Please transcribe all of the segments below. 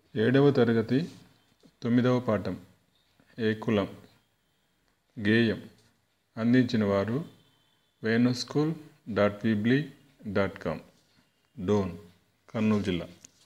ఏడవ తరగతి తొమ్మిదవ పాఠం ఏ కులం గేయం అందించిన వారు Venu school dot weebly dot com Dhone Kurnool జిల్లా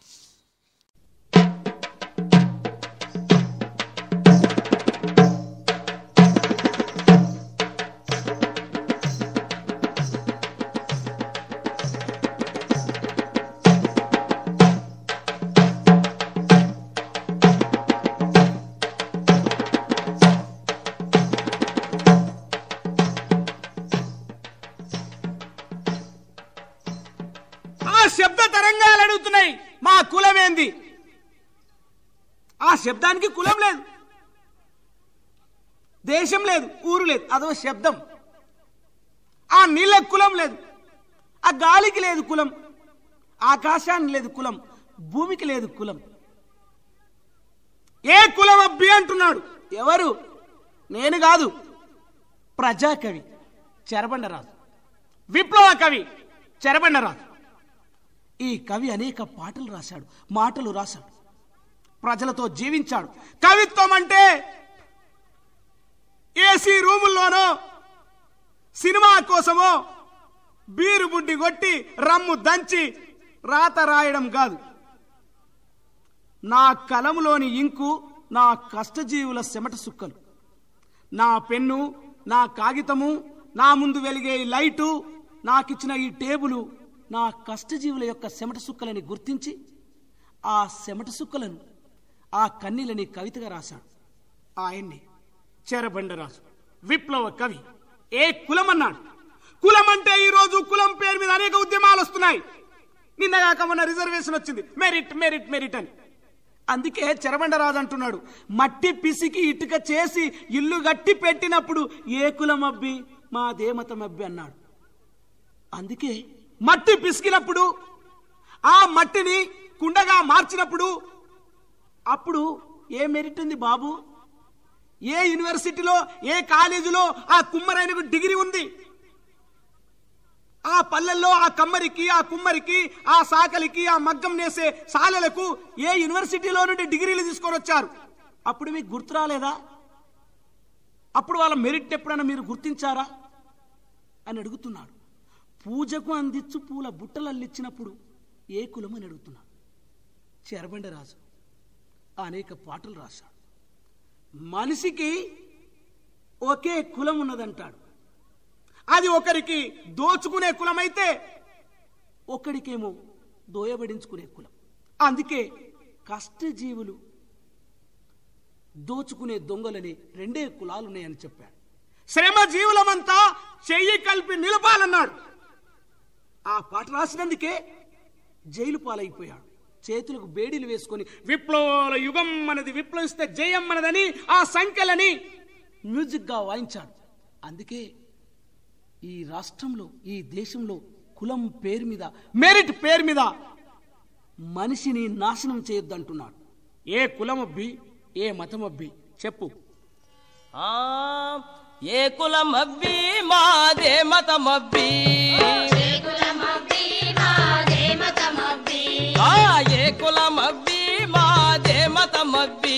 ఆ శబ్ద తరంగాలు అడుగుతున్నాయి మా కులం ఏంది ఆ శబ్దానికి కులం లేదు దేశం లేదు ఊరు లేదు అదో శబ్దం ఆ నీళ్ళకి కులం లేదు ఆ గాలికి లేదు కులం ఆకాశానికి లేదు కులం భూమికి లేదు కులం ఏ కులం అబ్బి అంటున్నాడు ఎవరు నేను కాదు ప్రజాకవి చెరబండరాజు విప్లవ కవి చెరబండరాజు ఈ కవి అనేక పాటలు రాశాడు మాటలు రాశాడు ప్రజలతో జీవించాడు కవిత్వం అంటే ఏసీ రూముల్లోనో సినిమా కోసమో బీరు బుడ్డి కొట్టి రమ్ము దంచి రాత రాయడం కాదు నా కలములోని ఇంకు నా కష్టజీవుల చెమట సుక్కలు నా పెన్ను నా కాగితము నా ముందు వెలిగే ఈ లైటు నాకిచ్చిన ఈ టేబులు నా కష్టజీవుల యొక్క చెమట సుక్కలని గుర్తించి ఆ చెమట సుక్కలను ఆ కన్నీలని కవితగా రాశాడు ఆయన్ని చెరబండరాజు విప్లవ కవి ఏ కులం అన్నాడు కులం అంటే ఈ రోజు కులం పేరు మీద అనేక ఉద్యమాలు వస్తున్నాయి నిన్నగాక మొన్న రిజర్వేషన్ వచ్చింది మెరిట్ మెరిట్ మెరిట్ అని అందుకే చెరబండరాజు అంటున్నాడు మట్టి పిసికి ఇటుక చేసి ఇల్లు గట్టి పెట్టినప్పుడు ఏ కులం అబ్బి మా దేమతం అబ్బి అన్నాడు అందుకే మట్టి పిసికినప్పుడు ఆ మట్టిని కుండగా మార్చినప్పుడు అప్పుడు ఏ మెరిట్ ఉంది బాబు ఏ యూనివర్సిటీలో ఏ కాలేజీలో ఆ కుమ్మరైనకు డిగ్రీ ఉంది ఆ పల్లెల్లో ఆ కమ్మరికి ఆ కుమ్మరికి ఆ సాకలికి ఆ మగ్గం నేసే సాలలకు ఏ యూనివర్సిటీలో నుండి డిగ్రీలు తీసుకొని వచ్చారు అప్పుడు మీకు గుర్తు రాలేదా అప్పుడు వాళ్ళ మెరిట్ ఎప్పుడైనా మీరు గుర్తించారా అని అడుగుతున్నాడు పూజకు అందించు పూల బుట్టలు అల్లిచ్చినప్పుడు ఏ కులం అని అడుగుతున్నాడు చెరబండరాజు అనేక పాటలు రాశాడు మనిషికి ఒకే కులం ఉన్నదంటాడు అది ఒకరికి దోచుకునే కులం అయితే ఒకడికేమో దోయబడించుకునే కులం అందుకే కష్టజీవులు దోచుకునే దొంగలని రెండే కులాలు ఉన్నాయని చెప్పాడు శ్రమ జీవులమంతా చెయ్యి కలిపి నిలపాలన్నాడు ఆ పాట రాసినందుకే జైలు పాలైపోయాడు చేతులకు బేడీలు వేసుకొని విప్లవాల యుగం మనది విప్లవిస్తే జయం మనదని ఆ సంఖ్యలని మ్యూజిక్గా వాయించాడు అందుకే ఈ రాష్ట్రంలో ఈ దేశంలో కులం పేరు మీద మెరిట్ పేరు మీద మనిషిని నాశనం చేయొద్దు అంటున్నాడు ఏ కులం అబ్బి ఏ మతం అబ్బి చెప్పు ఆ ఏ కులమవ్వి మాదే మతమవ్వి ఆ ఏ కులమవ్వి మాదే మతమవ్వి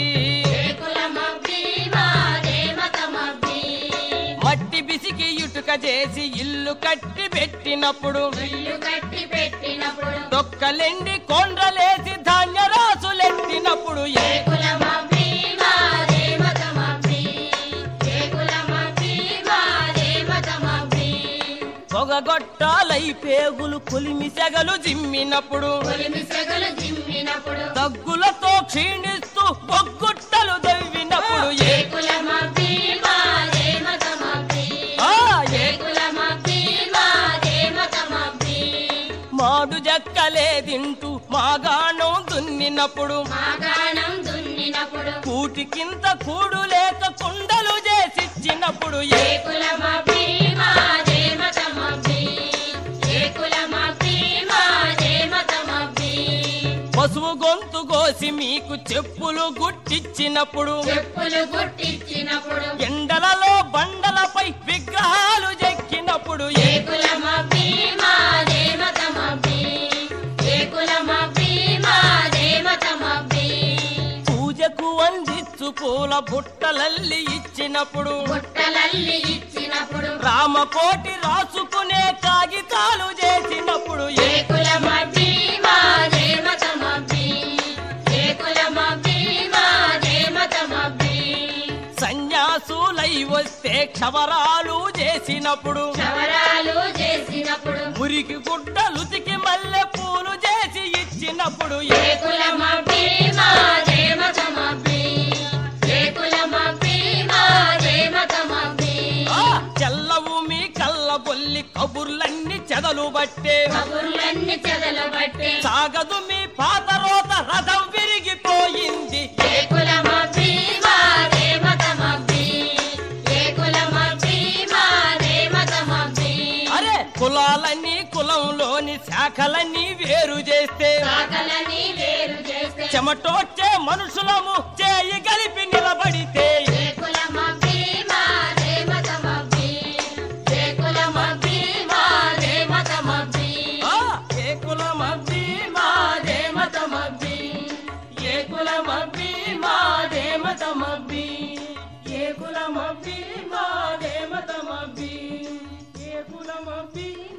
మట్టి బిసికి ఇటుక చేసి ఇల్లు కట్టి పెట్టినప్పుడు దొక్కలెండి కొండ్రలేసి ధాన్య రాసులెట్టినప్పుడు ఏ పొగగొట్టాలై పేగులు కొలిమి సెగలు జిమ్మినప్పుడు దగ్గులతో క్షీణిస్తూ బొగ్గుట్టలు దవ్వినప్పుడు ఏ ఆ, ఏ మాడు జక్కలే తింటూ మాగాణం దున్నినప్పుడు కూటికింత కూడు లేక కుండలు చేసిచ్చినప్పుడు ఏ పశువు గొంతు కోసి మీకు చెప్పులు గుట్టిచ్చినప్పుడు చెప్పులు గుట్టించినప్పుడు ఎండలలో బండలపై విగ్రహాలు చెక్కినప్పుడు ఏ ఏ కులమబ్బి మాదే మతమబ్బి ఏ కులమబ్బి మాదే మతమబ్బి పూల బుట్టలల్లి ఇచ్చినప్పుడు బుట్టలల్లి ఇచ్చినప్పుడు రామకోటి రాసుకునే కాగితాలు చేసినప్పుడు ఏ ఏ కులమబ్బి మాదే మతమబ్బి ఏ కులమబ్బి మాదే మతమబ్బి సన్యాసులై వస్తే క్షవరాలు చేసినప్పుడు చవరాలు చేసినప్పుడు మురికి గుడ్డలుతికి మల్లె పూలు చేసి ఇచ్చినప్పుడు ఏ ఏ కులమబ్బి మాదే మతమబ్బి ఏ కులమబ్బి మాదే మతమబ్బి ఆ, చెల్లవు మీ కళ్ళ బొల్లి కబుర్లన్నీ చెదలు బట్టే కబుర్లన్నీ చెదలబట్టే సాగదు మీ పాత రోత రథం విరిగిపోయింది ఏ కులమబ్బి మాదే మతమబ్బి ఏ కులమబ్బి మాదే మతమబ్బి అరే కులాలన్నీ కులంలోని శాఖలన్నీ వేరు చేస్తే కాకలని వేరు చేస్తే చెమటోచ్చే మనుషులము చేయి గలిపి నిలబడితే ఏ కులమబ్బి మాదే మతమబ్బి ఏ కులమబ్బి మాదే మతమబ్బి ఆ, ఏ కులమబ్బి మాదే మతమబ్బి ఏ కులమబ్బి మాదే మతమబ్బి ఏ కులమబ్బి మాదే మతమబ్బి ఏ కులమబ్బి